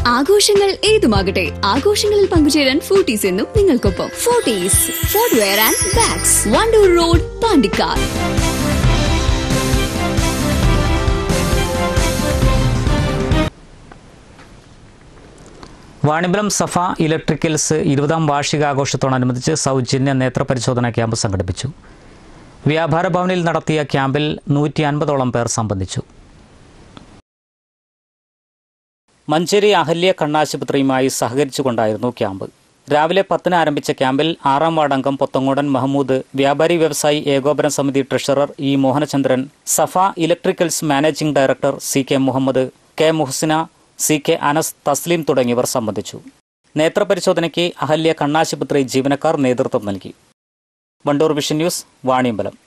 ആഘോഷങ്ങൾ ഏതുമാകട്ടെ ആഘോഷങ്ങളിൽ പങ്കുചേരാൻ ഫോർട്ടീസ് എന്നും നിങ്ങൾക്കൊപ്പം Forties footwear and bags Wandoor road Pandikkad Vanimbalam Safa electricals ഇരുപതാം വാർഷികാഘോഷത്തോടനുബന്ധിച്ച് സൗജന്യ നേത്രപരിശോധന ക്യാമ്പ് സംഘടിപ്പിച്ചു വ്യാപാര ഭവനിൽ നടത്തിയ ക്യാമ്പിൽ നൂറ്റി അൻപതോളം പേർ സംബന്ധിച്ചു മഞ്ചേരി അഹല്യ കണ്ണാശുപത്രിയുമായി സഹകരിച്ചുകൊണ്ടായിരുന്നു ക്യാമ്പ് രാവിലെ പത്തിന് ആരംഭിച്ച ക്യാമ്പിൽ ആറാം വാർഡ് അംഗം പൊത്തങ്ങോടൻ മഹമ്മൂദ് വ്യാപാരി വ്യവസായി ഏകോപന സമിതി treasurer E Mohanachandran Safa electricals managing director C K Muhammad K Muhasina C K Anas Thasleem തുടങ്ങിയവർ സംബന്ധിച്ചു നേത്രപരിശോധനയ്ക്ക് അഹല്യ കണ്ണാശുപത്രി ജീവനക്കാർ നേതൃത്വം നൽകി വണ്ടൂർ വിഷൻ ന്യൂസ് വാണിയമ്പലം